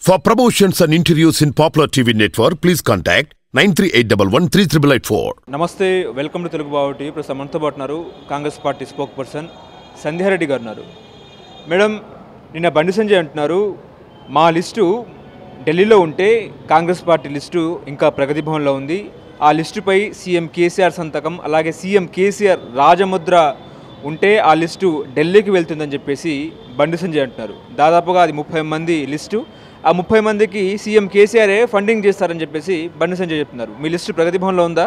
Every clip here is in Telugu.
For promotions and interviews in Popular TV network, please contact 93811 నమస్తే వెల్కమ్ టు తెలుగు బావటి ఇప్పుడు మనతో పాటు ఉన్నారు Congress party spokesperson Sandhya Reddy garu ఉన్నారు మేడం నిన్న బండి సంజయ్ అంటున్నారు మా లిస్టు ఢిల్లీలో ఉంటే కాంగ్రెస్ పార్టీ లిస్టు ఇంకా ప్రగతి భవన్లో ఉంది ఆ లిస్టుపై సీఎం కేసీఆర్ సంతకం అలాగే సీఎం కేసీఆర్ రాజముద్ర ఉంటే ఆ లిస్టు ఢిల్లీకి వెళ్తుందని చెప్పేసి బండి సంజయ్ అంటున్నారు దాదాపుగా అది ముప్పై మంది లిస్టు ఆ ముప్పై మందికి సీఎం కేసీఆరే ఫండింగ్ చేస్తారని చెప్పేసి బండి సంజయ్ చెప్తున్నారు మీ లిస్టు ప్రగతి భవన్లో ఉందా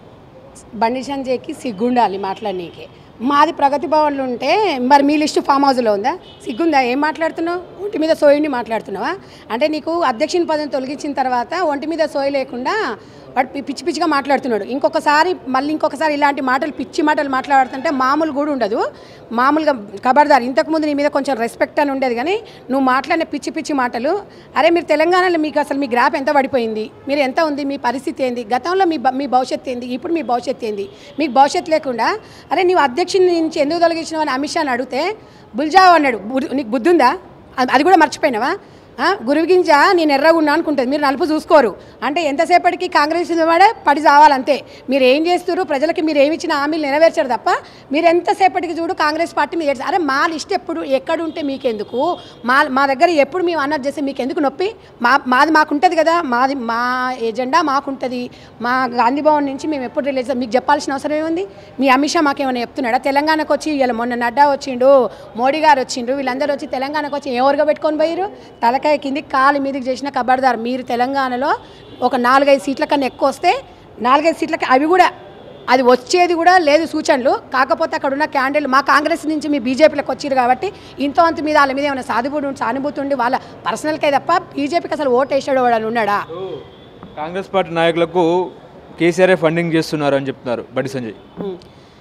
బండి సంజయ్కి సిగ్గుండాలి మాట్లాడనీకే మాది ప్రగతి భవన్లో ఉంటే మరి మీ లిస్టు ఫామ్ హౌస్లో ఉందా సిగ్గుందా ఏం మాట్లాడుతున్నావు ఒంటి మీద సోయిని మాట్లాడుతున్నావా అంటే నీకు అధ్యక్షుని పదవి తొలగించిన తర్వాత ఒంటి మీద సోయి లేకుండా వాడు పి- పిచ్చి పిచ్చిగా మాట్లాడుతున్నాడు ఇంకొకసారి మళ్ళీ ఇంకొకసారి ఇలాంటి మాటలు పిచ్చి మాటలు మాట్లాడుతుంటే మామూలు కూడా ఉండదు మామూలుగా ఖబర్దార్ ఇంతకుముందు నీ మీద కొంచెం రెస్పెక్ట్ అని ఉండేది కానీ నువ్వు మాట్లాడిన పిచ్చి పిచ్చి మాటలు అరే మీరు తెలంగాణలో మీకు అసలు మీ గ్రాఫ్ ఎంత పడిపోయింది మీరు ఎంత ఉంది మీ పరిస్థితి ఏంది గతంలో మీ భ- మీ భవిష్యత్తు ఏంది ఇప్పుడు మీ భవిష్యత్తు ఏంది మీకు భవిష్యత్తు లేకుండా అరే నీవు అధ్యక్షుని నుంచి ఎందుకు తొలగించినావు అని అమిత్ షాని అడిగితే బుల్జావ్ అన్నాడు బుద్ధి- నీకు బుద్ధి ఉందా అది- అది కూడా మర్చిపోయినావా ఆ, గురువిగింజ నేను ఎర్రగున్నా అనుకుంటుంది మీరు నలుపు చూసుకోరు అంటే ఎంతసేపటికి కాంగ్రెస్ వాడే పడి చావాలంతే మీరు ఏం చేస్తారు ప్రజలకి మీరు ఏమి ఇచ్చిన హామీలు నెరవేర్చారు తప్ప మీరు ఎంతసేపటికి చూడు కాంగ్రెస్ పార్టీ మీరు ఏడ్చారు. అరే మా లిస్ట్ ఎప్పుడు ఎక్కడుంటే మీకెందుకు మా మా దగ్గర ఎప్పుడు మేము అన్నది చేస్తే మీకు ఎందుకు నొప్పి మా మాది మాకుంటుంది కదా మాది మా ఎజెండా మాకుంటుంది మా గాంధీ భవన్ నుంచి మేము ఎప్పుడు రిలీజ్ మీకు చెప్పాల్సిన అవసరం ఏముంది మీ అమిత్ షా మాకేమైనా చెప్తున్నాడా తెలంగాణకు వచ్చి ఇలా మొన్న నడ్డా వచ్చిండు మోడీ గారు వచ్చిండ్రు వీళ్ళందరూ వచ్చి తెలంగాణకు వచ్చి ఎవరుగా పెట్టుకొని పోయారు తలకాయ కింది కాలు మీదకి చేసిన కబర్దార్ మీరు తెలంగాణలో ఒక నాలుగైదు సీట్ల కన్నా ఎక్కువ వస్తే నాలుగైదు సీట్లకి అవి కూడా అది వచ్చేది కూడా లేదు సూచనలు కాకపోతే అక్కడ ఉన్న క్యాండిడేట్ మా కాంగ్రెస్ నుంచి మీ బీజేపీలోకి వచ్చారు కాబట్టి ఇంతో అంత మీద వాళ్ళ మీద ఏమైనా సానుభూతి ఉండి సానుభూతి ఉండి వాళ్ళ పర్సనల్కే తప్ప బీజేపీకి అసలు ఓటు వేసాడు వాడు ఉన్నాడా కాంగ్రెస్ పార్టీ నాయకులకు కేసీఆర్ ఫండింగ్ చేస్తున్నారు అని చెప్తున్నారు బండి సంజయ్ ఉం.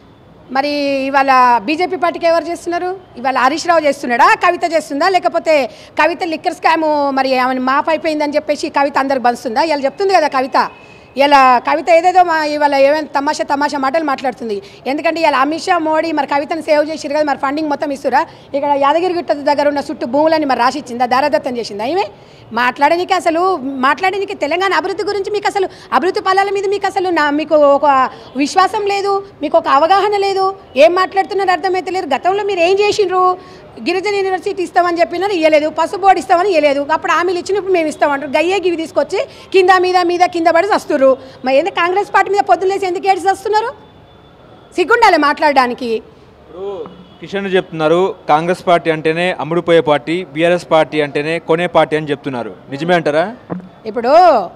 మరి ఇవాళ బీజేపీ పార్టీకి ఎవరు చేస్తున్నారు ఇవాళ హరీష్ రావు చేస్తున్నాడా కవిత చేస్తుందా లేకపోతే కవిత లిక్కర్ స్కామ్ మరి ఆమెను మాఫ్ అయిపోయిందని చెప్పేసి కవిత అందరికి బంచుతుందా ఇలా చెప్తుంది కదా కవిత ఇలా కవిత ఏదేదో మా ఇవాళ ఏమైనా తమాషా తమాషా మాటలు మాట్లాడుతుంది ఎందుకంటే ఇలా అమిత్ షా మోడీ మరి కవితను సేవ్ చేసిరు కదా మరి ఫండింగ్ మొత్తం ఇస్తురా ఇక్కడ యాదగిరి గుట్ట దగ్గర ఉన్న చుట్టూ భూములని మరి రాసిచ్చిందా దారదత్తం చేసిందా ఈమె మాట్లాడడానికి అసలు మాట్లాడడానికి తెలంగాణ అభివృద్ధి గురించి మీకు అసలు అభివృద్ధి ఫలాల మీద మీకు అసలు నా మీకు ఒక విశ్వాసం లేదు మీకు ఒక అవగాహన లేదు ఏం మాట్లాడుతున్నారో అర్థమైతే లేదు గతంలో మీరు ఏం చేసిండ్రు గిరిజన యూనివర్సిటీ ఇస్తామని చెప్పినారు ఇవ్వలేదు పసుపు బోర్డు ఇస్తామని ఇవ్వలేదు అప్పుడు హామీలు ఇచ్చినప్పుడు మేము ఇస్తామంటారు గయ్యే గివి తీసుకొచ్చి కింద మీద మీద కింద పడి వస్తున్నారు మరి ఎందుకు కాంగ్రెస్ పార్టీ మీద పొద్దున్నేసి ఎందుకు ఏడిసి వస్తున్నారు సిగ్గుండాలి మాట్లాడడానికి ఇప్పుడు కిషన్ రెడ్డి చెప్తున్నారు కాంగ్రెస్ పార్టీ అంటేనే అమ్ముడుపోయే పార్టీ బీఆర్ఎస్ పార్టీ అంటేనే కొనే పార్టీ అని చెప్తున్నారు నిజమే అంటారా ఇప్పుడు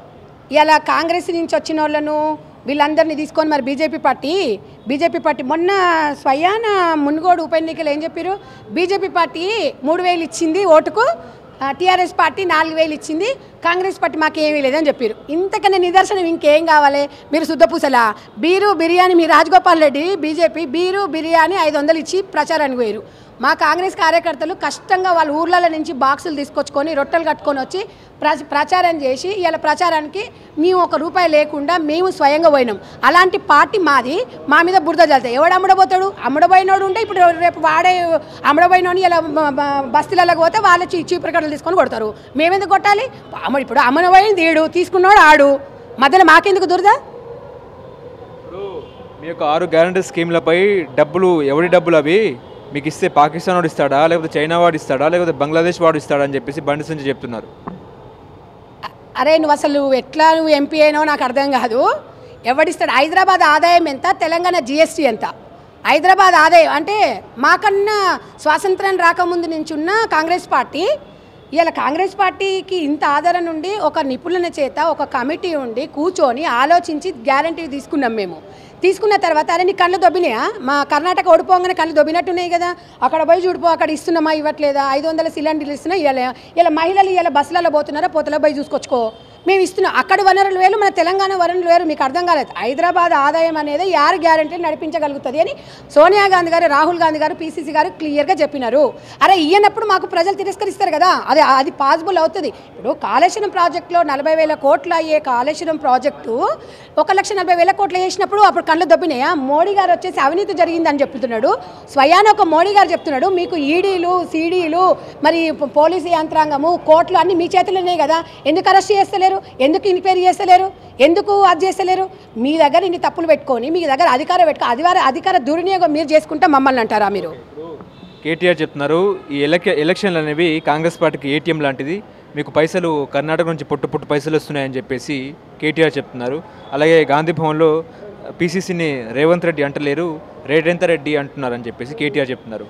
ఇలా కాంగ్రెస్ నుంచి వచ్చిన వాళ్ళను వీళ్ళందరినీ తీసుకొని మరి బీజేపీ పార్టీ బీజేపీ పార్టీ మొన్న స్వయాన మున్గోడు ఉప ఎన్నికలు ఏం చెప్పారు బీజేపీ పార్టీ మూడు వేలు ఇచ్చింది ఓటుకు టీఆర్ఎస్ పార్టీ నాలుగు వేలు ఇచ్చింది కాంగ్రెస్ పార్టీ మాకేమీ లేదని చెప్పారు ఇంతకన్నా నిదర్శనం ఇంకేం కావాలి మీరు శుద్ధపూసలా బీరు బిర్యానీ మీ రాజగోపాల్ రెడ్డి బీజేపీ బీరు బిర్యానీ ఐదు వందలు ఇచ్చి ప్రచారానికి పోయారు మా కాంగ్రెస్ కార్యకర్తలు కష్టంగా వాళ్ళ ఊర్ల నుంచి బాక్సులు తీసుకొచ్చుకొని రొట్టెలు కట్టుకొని వచ్చి ప్ర- ప్రచారం చేసి ఇలా ప్రచారానికి మేము ఒక రూపాయి లేకుండా మేము స్వయంగా పోయినాం అలాంటి పార్టీ మాది మా మీద బురద చల్లుతాయి ఎవడు అమ్మడబోతాడు అమ్మడబోయినోడు ఉంటే ఇప్పుడు రేపు వాడే అమ్మడబోయినోని ఇలా బ- బ- బస్తీలకు పోతే వాళ్ళ చీ చీపురు కట్టలు తీసుకొని కొడతారు మేమెందుకు కొట్టాలి అమ్మ ఇప్పుడు అమ్మనబోయింది ఈడు తీసుకున్నాడు ఆడు మధ్యలో మాకెందుకు దురద ఇప్పుడు మీ యొక్క ఆరు గ్యారంటీ స్కీమ్లపై డబ్బులు ఎవరి డబ్బులు అవి మీకు ఇస్తే పాకిస్తాన్ వాడు ఇస్తాడా లేకపోతే చైనా వాడు ఇస్తాడా లేకపోతే బంగ్లాదేశ్ వాడు ఇస్తాడా అని చెప్పేసి బండి సంజయ్ చెప్తున్నారు అరే నువ్వు అసలు ఎట్లా నువ్వు ఎంపీ అయినావు నాకు అర్థం కాదు ఎవడిస్తాడు హైదరాబాద్ ఆదాయం ఎంత తెలంగాణ జిఎస్టీ ఎంత హైదరాబాద్ ఆదాయం అంటే మాకన్నా స్వాతంత్రం రాకముందు నుంచి ఉన్న కాంగ్రెస్ పార్టీ ఇలా కాంగ్రెస్ పార్టీకి ఇంత ఆదరణ ఉండి ఒక నిపుణుల చేత ఒక కమిటీ ఉండి కూర్చొని ఆలోచించి గ్యారంటీ తీసుకున్నాం మేము తీసుకున్న తర్వాత అరే నీ కళ్ళు దొబ్బినాయా మా కర్ణాటక ఓడిపోగానే కళ్ళు దొబ్బినట్టున్నాయి కదా అక్కడ పోయి చూడిపో అక్కడ ఇస్తున్నామా ఇవ్వట్లేదా ఐదు వందల సిలిండర్లు ఇస్తున్నా ఇలా ఇలా మహిళలు ఇలా బస్సులలో పోతున్నారా పోతలో పోయి చూసుకొచ్చుకో మేము ఇస్తున్నాం అక్కడ వనరులు వేరు మన తెలంగాణ వనరులు వేరు మీకు అర్థం కాలేదు హైదరాబాద్ ఆదాయం అనేది యారు గ్యారంటీ నడిపించగలుగుతుంది అని సోనియా గాంధీ గారు రాహుల్ గాంధీ గారు పీసీసీ గారు క్లియర్గా చెప్పినారు అరే ఇయ్యనప్పుడు మాకు ప్రజలు తిరస్కరిస్తారు కదా అది అది పాసిబుల్ అవుతుంది ఇప్పుడు కాళేశ్వరం ప్రాజెక్టులో నలభై వేల కోట్లు అయ్యే కాళేశ్వరం ప్రాజెక్టు ఒక లక్ష నలభై వేల కోట్లు వేసినప్పుడు అప్పుడు కళ్ళు దొబ్బినాయా మోడీ గారు వచ్చేసి అవినీతి జరిగిందని చెప్తున్నాడు స్వయాన ఒక మోడీ గారు చెప్తున్నాడు మీకు ఈడీలు సీడీలు మరి పో- పోలీసు యంత్రాంగము కోర్టులు అన్నీ మీ చేతుల్లోనే కదా ఎందుకు అరెస్ట్ చేస్తలేరు ఎందుకు ఎంక్వైరీ చేస్తలేరు ఎందుకు అది చేస్తలేరు మీ దగ్గర ఇన్ని తప్పులు పెట్టుకొని మీ దగ్గర అధికారం పెట్టుకో అధికార అధికార దుర్వినియోగం మీరు చేసుకుంటే మమ్మల్ని అంటారా మీరు కేటీఆర్ చెప్తున్నారు ఈ ఎలక్ ఎలక్షన్లు అనేవి కాంగ్రెస్ పార్టీకి ఏటీఎం లాంటిది మీకు పైసలు కర్ణాటక నుంచి పొట్టు పొట్టు పైసలు వస్తున్నాయని చెప్పేసి కేటీఆర్ చెప్తున్నారు అలాగే గాంధీ భవన్లో పీసీసీని రేవంత్ రెడ్డి అంటలేరు రేవంత్ రెడ్డి అంటున్నారని చెప్పేసి కేటీఆర్ చెప్తున్నారు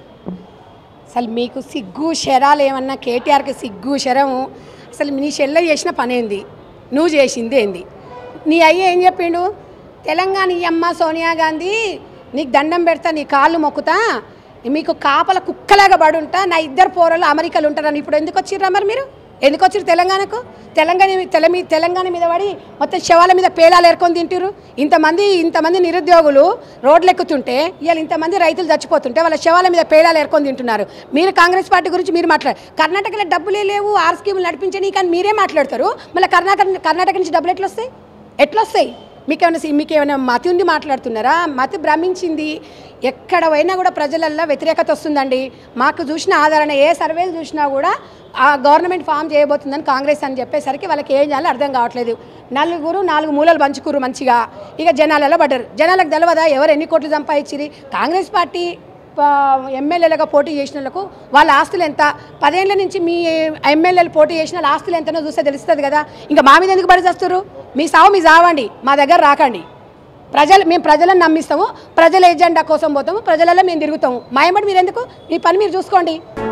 అసలు మీకు సిగ్గు శరాలు ఏమన్నా కేటీఆర్కి సిగ్గు శరము అసలు నీ చెల్ల చేసిన పని ఏంది నువ్వు చేసింది ఏంది నీ అయ్య ఏం చెప్పిండు తెలంగాణ ఈ అమ్మ సోనియా గాంధీ నీకు దండం పెడతా నీ కాళ్ళు మొక్కుతా మీకు కాపల కుక్కలాగా పడుంటా నా ఇద్దరు పోరలు అమెరికాలో ఉంటారని ఇప్పుడు ఎందుకు వచ్చిర్రా మరి మీరు ఎందుకు వచ్చిర్రు తెలంగాణకు తెలంగాణ తెల మీ తెలంగాణ మీద పడి మొత్తం శవాల మీద పేలాలు ఏర్కొని తింటారు ఇంతమంది ఇంతమంది నిరుద్యోగులు రోడ్లు ఎక్కుతుంటే ఇవాళ ఇంతమంది రైతులు చచ్చిపోతుంటే వాళ్ళ శవాల మీద పేలాలు ఏర్కొని తింటున్నారు మీరు కాంగ్రెస్ పార్టీ గురించి మీరు మాట్లాడారు కర్ణాటకలో డబ్బులే లేవు ఆర్ స్కీములు నడిపించని కానీ మీరే మాట్లాడతారు మళ్ళీ కర్ణాటక కర్ణాటక నుంచి డబ్బులు ఎట్లా వస్తాయి ఎట్లా వస్తాయి మీకేమైనా సి- మీకేమైనా మతి ఉండి మాట్లాడుతున్నారా మతి భ్రమించింది ఎక్కడ పోయినా కూడా ప్రజలల్లో వ్యతిరేకత వస్తుందండి మాకు చూసిన ఆదరణ ఏ సర్వేలు చూసినా కూడా ఆ గవర్నమెంట్ ఫామ్ చేయబోతుందని కాంగ్రెస్ అని చెప్పేసరికి వాళ్ళకి ఏం చేయాలో అర్థం కావట్లేదు నలుగురు నాలుగు మూలలు పంచుకురు మంచిగా ఇక జనాలలో పడ్డారు జనాలకు తెలియదా ఎవరు ఎన్ని కోట్లు సంపాదించిరి కాంగ్రెస్ పార్టీ ప- ఎమ్మెల్యేలుగా పోటీ చేసిన వాళ్ళకు వాళ్ళ ఆస్తులు ఎంత పదేళ్ల నుంచి మీ ఎమ్మెల్యేలు పోటీ చేసిన వాళ్ళ ఆస్తులు ఎంతనో చూస్తే తెలుస్తుంది కదా ఇంకా మా మీద ఎందుకు పడి చేస్తారు మీ సావు మీ సావండి మా దగ్గర రాకండి ప్రజలు మేము ప్రజలను నమ్మిస్తాము ప్రజల ఎజెండా కోసం పోతాము ప్రజలలో మేము తిరుగుతాము మా ఏమంటే మీరు ఎందుకు మీ పని మీరు చూసుకోండి